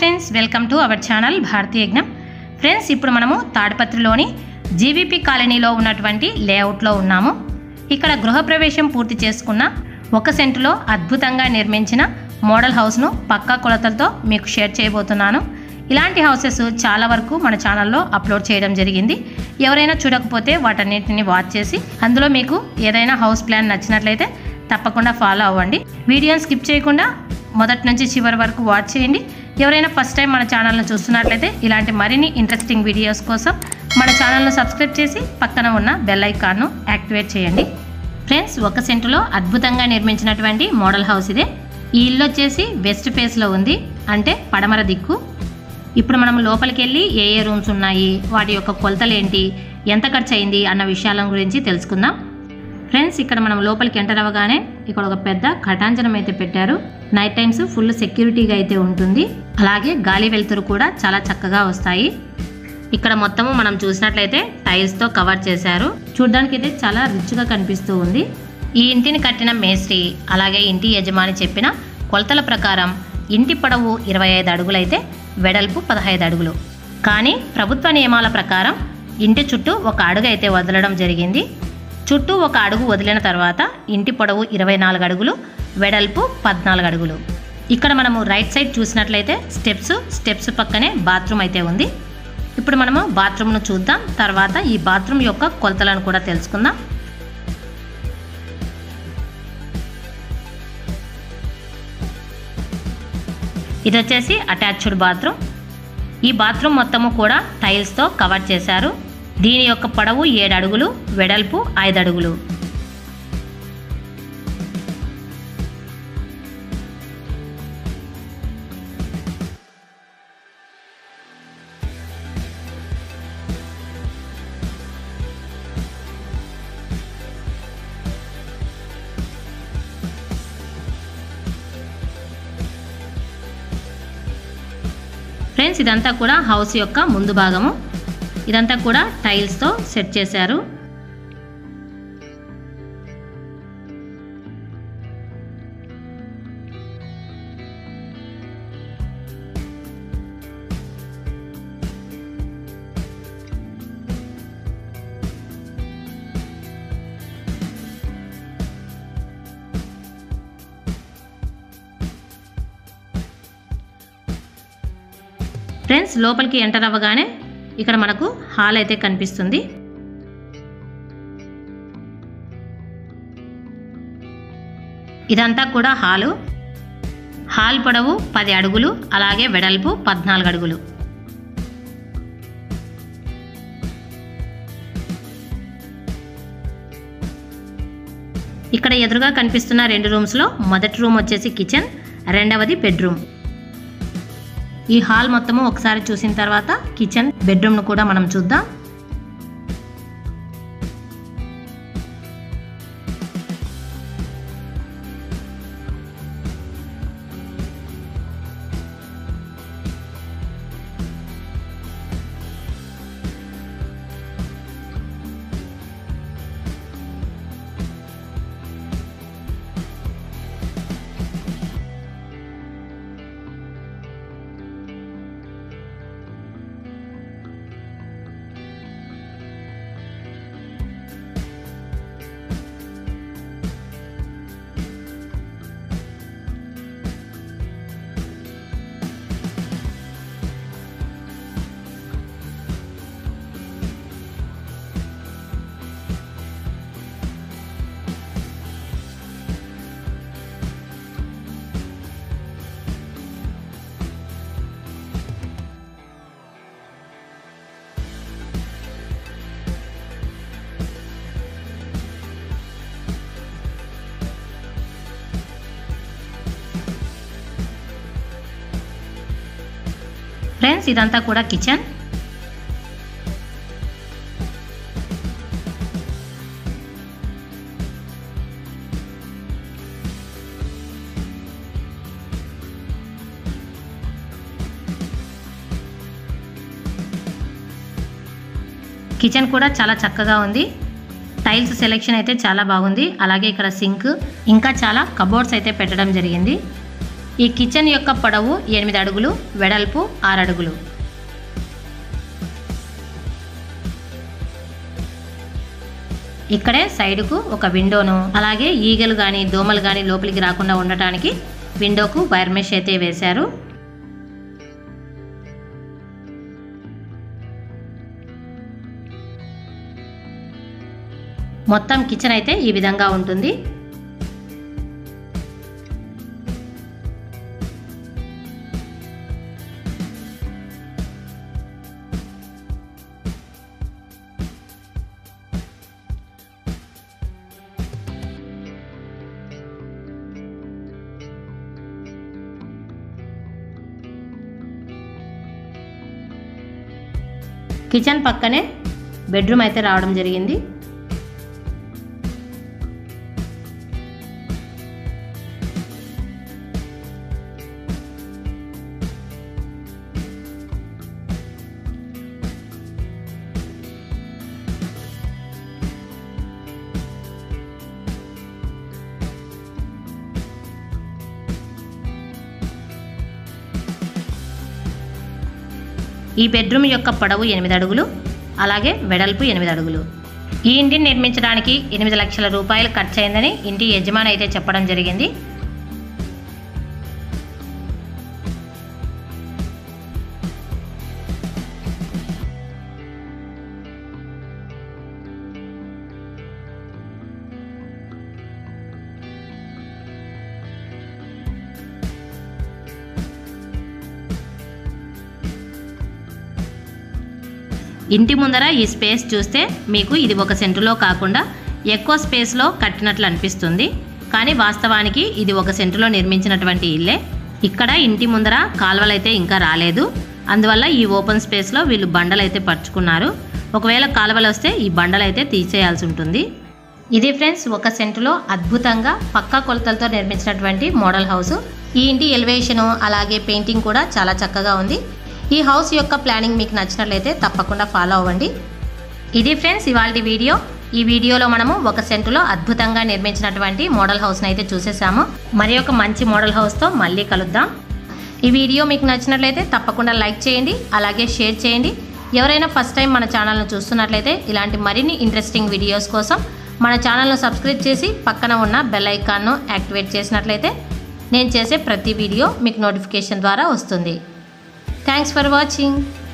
friends welcome to our channel Bharatiya Yagnam friends ఇప్పుడు మనము తాడిపత్రిలోని GVP కాలనీలో ఉన్నటువంటి లేఅవుట్లో ఉన్నాము ఇక్కడ గృహప్రవేశం పూర్తి చేసుకున్న ఒక సెంటులో అద్భుతంగా నిర్మించిన మోడల్ హౌస్ను పక్కా కొలతలతో మీకు షేర్ చేయబోతున్నాను ఇలాంటి హౌసెస్ చాలా వరకు మన ఛానల్లో అప్లోడ్ చేయడం జరిగింది ఎవరైనా చూడకపోతే వాటన్నిటిని వాచ్ చేసి అందులో మీకు ఏదైనా హౌస్ ప్లాన్ నచ్చినట్లయితే తప్పకుండా ఫాలో అవ్వండి వీడియోని స్కిప్ చేయకుండా మొదటి నుంచి చివరి వరకు వాచ్ చేయండి ఎవరైనా ఫస్ట్ టైం మన ఛానల్ను చూస్తున్నట్లయితే ఇలాంటి మరిన్ని ఇంట్రెస్టింగ్ వీడియోస్ కోసం మన ఛానల్ను సబ్స్క్రైబ్ చేసి పక్కన ఉన్న బెల్ ఐకాన్ను యాక్టివేట్ చేయండి ఫ్రెండ్స్ ఒక సెంటులో అద్భుతంగా నిర్మించినటువంటి మోడల్ హౌస్ ఇదే ఈ ఇల్లు వచ్చేసి వెస్ట్ ఫేస్లో ఉంది అంటే పడమర దిక్కు ఇప్పుడు మనం లోపలికి వెళ్ళి ఏ ఏ రూమ్స్ ఉన్నాయి వాటి యొక్క కొలతలు ఏంటి ఎంత ఖర్చు అయింది అన్న విషయాల గురించి తెలుసుకుందాం ఫ్రెండ్స్ ఇక్కడ మనం లోపలికి ఎంటర్ అవ్వగానే ఇక్కడ ఒక పెద్ద కటాంజనం అయితే పెట్టారు నైట్ టైమ్స్ ఫుల్ సెక్యూరిటీగా అయితే ఉంటుంది అలాగే గాలి వెలుతురు కూడా చాలా చక్కగా వస్తాయి ఇక్కడ మొత్తము మనం చూసినట్లయితే టైల్స్తో కవర్ చేశారు చూడడానికి అయితే చాలా రిచ్గా కనిపిస్తూ ఉంది ఈ ఇంటిని కట్టిన మేస్త్రి అలాగే ఇంటి యజమాని చెప్పిన కొలతల ప్రకారం ఇంటి పొడవు ఇరవై ఐదు అడుగులైతే వెడల్పు పదహైదు అడుగులు కానీ ప్రభుత్వ నియమాల ప్రకారం ఇంటి చుట్టూ ఒక అడుగు అయితే వదలడం జరిగింది చుట్టూ ఒక అడుగు వదిలిన తర్వాత ఇంటి పొడవు ఇరవై నాలుగు అడుగులు వెడల్పు పద్నాలుగు అడుగులు ఇక్కడ మనము రైట్ సైడ్ చూసినట్లయితే స్టెప్స్ స్టెప్స్ పక్కనే బాత్రూమ్ అయితే ఉంది ఇప్పుడు మనము బాత్రూమ్ను చూద్దాం తర్వాత ఈ బాత్రూమ్ యొక్క కొలతలను కూడా తెలుసుకుందాం ఇది వచ్చేసి అటాచ్డ్ బాత్రూమ్ ఈ బాత్రూమ్ మొత్తము కూడా టైల్స్తో కవర్ చేశారు దీని యొక్క పొడవు ఏడు అడుగులు వెడల్పు ఐదు అడుగులు ఫ్రెండ్స్ ఇదంతా కూడా హౌస్ యొక్క ముందు భాగము ఇదంతా కూడా టైల్స్తో సెట్ చేశారు ఫ్రెండ్స్ లోపలికి ఎంటర్ అవ్వగానే ఇక్కడ మనకు హాల్ అయితే కనిపిస్తుంది ఇదంతా కూడా హాలు హాల్ పొడవు పది అడుగులు అలాగే వెడల్పు పద్నాలుగు అడుగులు ఇక్కడ ఎదురుగా కనిపిస్తున్న రెండు రూమ్స్లో మొదటి రూమ్ వచ్చేసి కిచెన్ రెండవది బెడ్రూమ్ ఈ హాల్ మొత్తము ఒకసారి చూసిన తర్వాత కిచెన్ బెడ్రూమ్ను కూడా మనం చూద్దాం ఫ్రెండ్స్ ఇదంతా కూడా కిచెన్ కిచెన్ కూడా చాలా చక్కగా ఉంది టైల్స్ సెలెక్షన్ అయితే చాలా బాగుంది అలాగే ఇక్కడ సింక్ ఇంకా చాలా కబోర్డ్స్ అయితే పెట్టడం జరిగింది ఈ కిచెన్ యొక్క పొడవు ఎనిమిది అడుగులు వెడల్పు ఆరు అడుగులు ఇక్కడే సైడుకు ఒక విండోను అలాగే ఈగలు కానీ దోమలు కానీ లోపలికి రాకుండా ఉండటానికి విండోకు వైర్ మెష్ అయితే వేశారు మొత్తం కిచెన్ అయితే ఈ విధంగా ఉంటుంది కిచెన్ పక్కనే బెడ్రూమ్ అయితే రావడం జరిగింది ఈ బెడ్రూమ్ యొక్క పొడవు ఎనిమిది అడుగులు అలాగే వెడల్పు ఎనిమిది అడుగులు ఈ ఇంటిని నిర్మించడానికి ఎనిమిది లక్షల రూపాయలు ఖర్చు అయిందని ఇంటి యజమాని అయితే చెప్పడం జరిగింది ఇంటి ముందర ఈ స్పేస్ చూస్తే మీకు ఇది ఒక సెంటులో కాకుండా ఎక్కువ స్పేస్లో కట్టినట్లు అనిపిస్తుంది కానీ వాస్తవానికి ఇది ఒక సెంటులో నిర్మించినటువంటి ఇల్లే ఇక్కడ ఇంటి ముందర కాలువలైతే ఇంకా రాలేదు అందువల్ల ఈ ఓపెన్ స్పేస్లో వీళ్ళు బండలు అయితే పరుచుకున్నారు ఒకవేళ కాలువలు వస్తే ఈ బండలు అయితే తీసేయాల్సి ఉంటుంది ఇది ఫ్రెండ్స్ ఒక సెంటులో అద్భుతంగా పక్కా కొలతలతో నిర్మించినటువంటి మోడల్ హౌస్ ఈ ఇంటి ఎలివేషను అలాగే పెయింటింగ్ కూడా చాలా చక్కగా ఉంది ఈ హౌస్ యొక్క ప్లానింగ్ మీకు నచ్చినట్లయితే తప్పకుండా ఫాలో అవ్వండి ఇది ఫ్రెండ్స్ ఇవాళ వీడియో ఈ వీడియోలో మనము ఒక సెంటులో అద్భుతంగా నిర్మించినటువంటి మోడల్ హౌస్ని అయితే చూసేసాము మరి ఒక మంచి మోడల్ హౌస్తో మళ్ళీ కలుద్దాం ఈ వీడియో మీకు నచ్చినట్లయితే తప్పకుండా లైక్ చేయండి అలాగే షేర్ చేయండి ఎవరైనా ఫస్ట్ టైం మన ఛానల్ను చూస్తున్నట్లయితే ఇలాంటి మరిన్ని ఇంట్రెస్టింగ్ వీడియోస్ కోసం మన ఛానల్ను సబ్స్క్రైబ్ చేసి పక్కన ఉన్న బెల్ ఐకాన్ను యాక్టివేట్ చేసినట్లయితే నేను చేసే ప్రతి వీడియో మీకు నోటిఫికేషన్ ద్వారా వస్తుంది థ్యాంక్స్ ఫర్ వాచింగ్